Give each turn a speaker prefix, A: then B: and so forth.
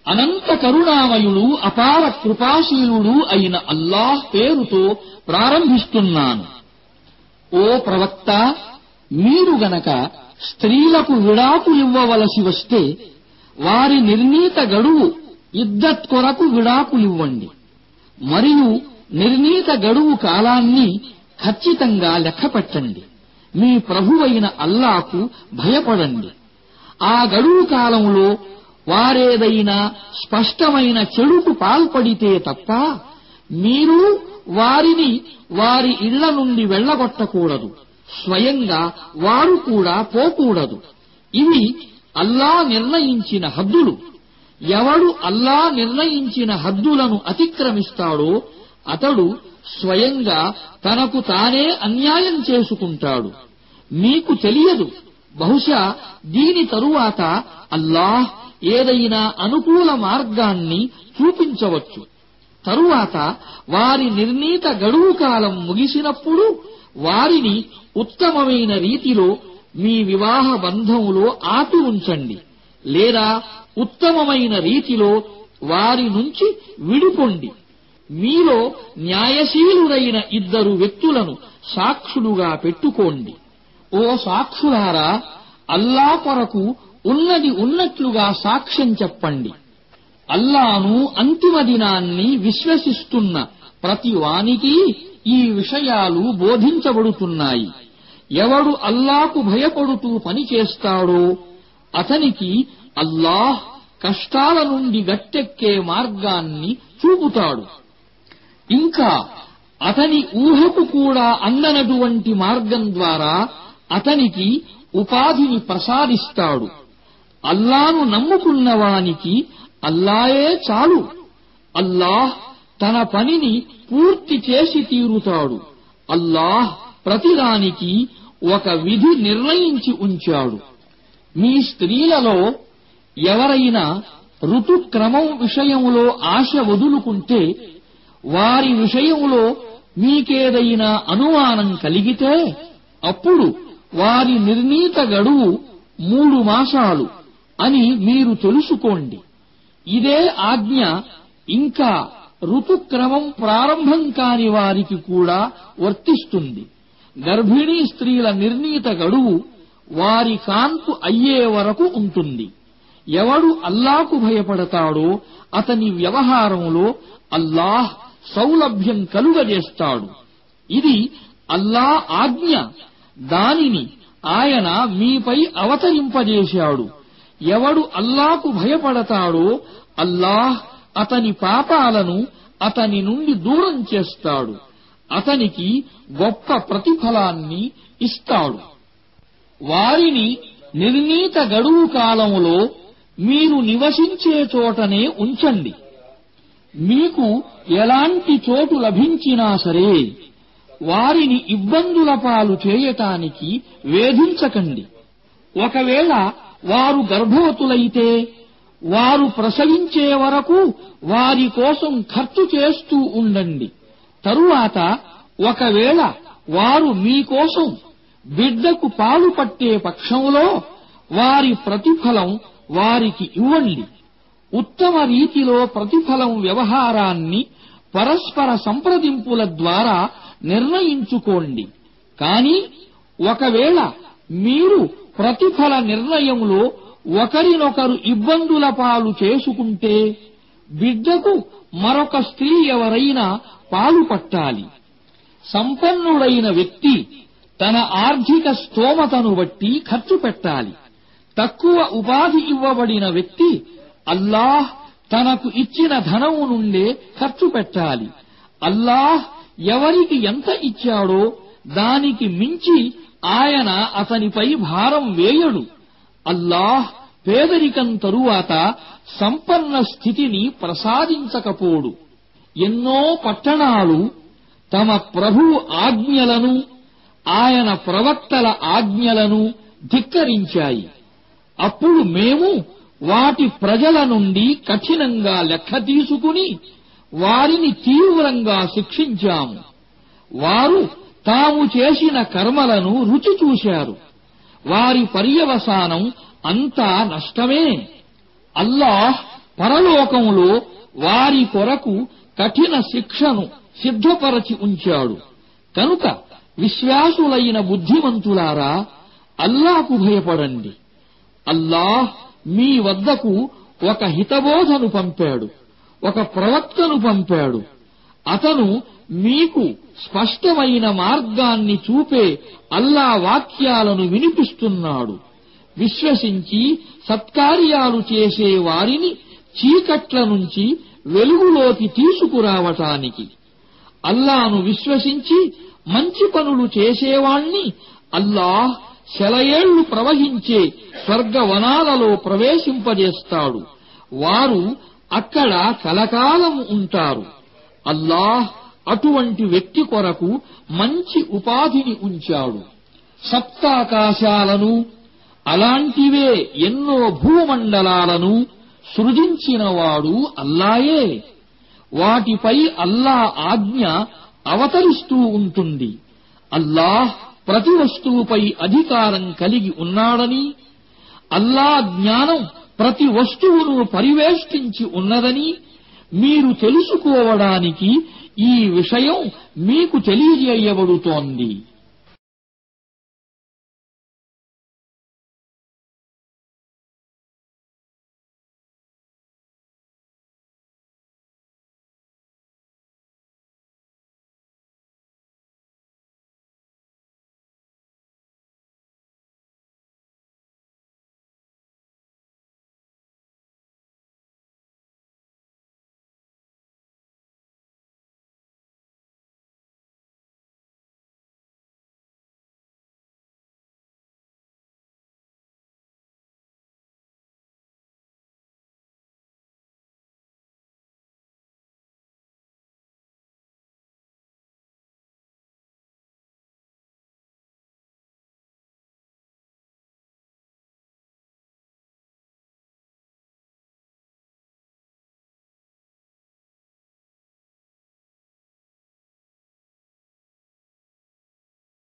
A: అనంత కరుణామయుడు అపార కృపాశీలుడు అయిన అల్లాహ్ పేరుతో ప్రారంభిస్తున్నాను ఓ ప్రవక్త మీరు గనక స్త్రీలకు విడాకులివ్వవలసి వస్తే వారి నిర్ణీత గడువు ఇద్దత్ కొరకు విడాకులివ్వండి మరియు నిర్ణీత గడువు కాలాన్ని ఖచ్చితంగా లెక్కపెట్టండి మీ ప్రభువైన అల్లాకు భయపడండి ఆ గడువు కాలంలో వారేదైనా స్పష్టమైన చెడుకు పాల్పడితే తప్ప మీరు వారిని వారి ఇళ్ల నుండి వెళ్లగొట్టకూడదు స్వయంగా వారు కూడా పోకూడదు ఇవి అల్లా నిర్ణయించిన హద్దులు ఎవడు అల్లా నిర్ణయించిన హద్దులను అతిక్రమిస్తాడో అతడు స్వయంగా తనకు తానే అన్యాయం చేసుకుంటాడు మీకు తెలియదు బహుశా దీని తరువాత అల్లాహ్ ఏదైనా అనుకూల మార్గాన్ని చూపించవచ్చు తరువాత వారి నిర్ణీత గడువు కాలం ముగిసినప్పుడు వారిని ఉత్తమమైన రీతిలో మీ వివాహ బంధంలో ఆపి ఉంచండి లేదా ఉత్తమమైన రీతిలో వారి నుంచి విడిపొండి మీలో న్యాయశీలురైన ఇద్దరు వ్యక్తులను సాక్షులుగా పెట్టుకోండి ఓ సాక్షులారా అల్లా కొరకు ఉన్నది ఉన్నట్లుగా సాక్ష్యం చెప్పండి అల్లాను అంతిమ దినాన్ని విశ్వసిస్తున్న ప్రతి వానికి ఈ విషయాలు బోధించబడుతున్నాయి ఎవడు అల్లాకు భయపడుతూ పనిచేస్తాడో అతనికి అల్లాహ్ కష్టాల నుండి గట్టెక్కే మార్గాన్ని చూపుతాడు ఇంకా అతని ఊహకు కూడా అందనటువంటి మార్గం ద్వారా అతనికి ఉపాధిని ప్రసాదిస్తాడు అల్లాను నమ్ముకున్న వానికి అల్లాయే చాలు అల్లాహ్ తన పనిని పూర్తి చేసి తీరుతాడు అల్లాహ్ ప్రతిదానికి ఒక విధి నిర్ణయించి ఉంచాడు మీ స్త్రీలలో ఎవరైనా ఋతుక్రమం విషయంలో ఆశ వదులుకుంటే వారి విషయంలో మీకేదైనా అనుమానం కలిగితే అప్పుడు వారి నిర్ణీత గడువు మూడు మాసాలు అని మీరు తెలుసుకోండి ఇదే ఆజ్ఞ ఇంకా ఋతుక్రమం ప్రారంభం కాని వారికి కూడా వర్తిస్తుంది గర్భిణీ స్త్రీల నిర్ణీత గడువు వారి కాన్పు అయ్యే వరకు ఉంటుంది ఎవడు అల్లాకు భయపడతాడో అతని వ్యవహారంలో అల్లాహ్ సౌలభ్యం కలుగజేస్తాడు ఇది అల్లా ఆజ్ఞ దానిని ఆయన మీపై అవతరింపజేశాడు ఎవడు అల్లాకు భయపడతాడో అల్లాహ్ అతని పాపాలను అతని నుండి దూరం చేస్తాడు అతనికి గొప్ప ప్రతిఫలాన్ని ఇస్తాడు వారిని నిర్ణీత గడువు కాలంలో మీరు నివసించే చోటనే ఉంచండి మీకు ఎలాంటి చోటు లభించినా సరే వారిని ఇబ్బందుల పాలు చేయటానికి వేధించకండి ఒకవేళ వారు గర్భవతులైతే వారు ప్రసవించే వరకు వారి కోసం ఖర్చు చేస్తూ ఉండండి తరువాత ఒకవేళ వారు మీకోసం బిడ్డకు పాలు పట్టే పక్షంలో వారి ప్రతిఫలం వారికి ఇవ్వండి ఉత్తమ రీతిలో ప్రతిఫలం వ్యవహారాన్ని పరస్పర సంప్రదింపుల ద్వారా నిర్ణయించుకోండి కాని ఒకవేళ మీరు ప్రతిఫల నిర్ణయంలో ఒకరినొకరు ఇబ్బందుల పాలు చేసుకుంటే బిడ్డకు మరొక స్త్రీ ఎవరైనా పాలు పట్టాలి సంపన్నుడైన వ్యక్తి తన ఆర్థిక స్తోమతను బట్టి ఖర్చు పెట్టాలి తక్కువ ఉపాధి ఇవ్వబడిన వ్యక్తి అల్లాహ్ తనకు ఇచ్చిన ధనము నుండే ఖర్చు పెట్టాలి అల్లాహ్ ఎవరికి ఎంత ఇచ్చాడో దానికి మించి ఆయన అతనిపై భారం వేయడు అల్లాహ్ పేదరికం తరువాత సంపన్న స్థితిని ప్రసాదించకపోడు ఎన్నో పట్టణాలు తమ ప్రభువు ఆజ్ఞలను ఆయన ప్రవక్తల ఆజ్ఞలను ధిక్కరించాయి అప్పుడు మేము వాటి ప్రజల నుండి కఠినంగా లెక్క తీసుకుని వారిని తీవ్రంగా శిక్షించాము వారు తాము చేసిన కర్మలను రుచి చూశారు వారి పర్యవసానం అంతా నష్టమే అల్లాహ్ పరలోకంలో వారి కొరకు కఠిన శిక్షను సిద్ధపరచి ఉంచాడు కనుక విశ్వాసులైన బుద్ధిమంతులారా అల్లాకు భయపడండి అల్లాహ్ మీ వద్దకు ఒక హితబోధను పంపాడు ఒక ప్రవక్తను పంపాడు అతను మీకు స్పష్టమైన మార్గాన్ని చూపే అల్లా వాక్యాలను వినిపిస్తున్నాడు విశ్వసించి సత్కార్యాలు చేసే వారిని చీకట్ల నుంచి వెలుగులోకి తీసుకురావటానికి అల్లాను విశ్వసించి మంచి పనులు చేసేవాణ్ణి అల్లాహ్ శలయేళ్లు ప్రవహించే స్వర్గవనాలలో ప్రవేశింపజేస్తాడు వారు అక్కడ కలకాలం ఉంటారు అల్లాహ్ అటువంటి వ్యక్తి కొరకు మంచి ఉపాధిని ఉంచాడు సప్తాకాశాలను అలాంటివే ఎన్నో భూమండలాలను సృజించినవాడు అల్లాయే వాటిపై అల్లా ఆజ్ఞ అవతరిస్తూ ఉంటుంది అల్లాహ్ ప్రతి వస్తువుపై అధికారం కలిగి ఉన్నాడని అల్లా జ్ఞానం ప్రతి వస్తువును పరివేష్టించి ఉన్నదని మీరు తెలుసుకోవడానికి ఈ విషయం మీకు తెలియజేయబడుతోంది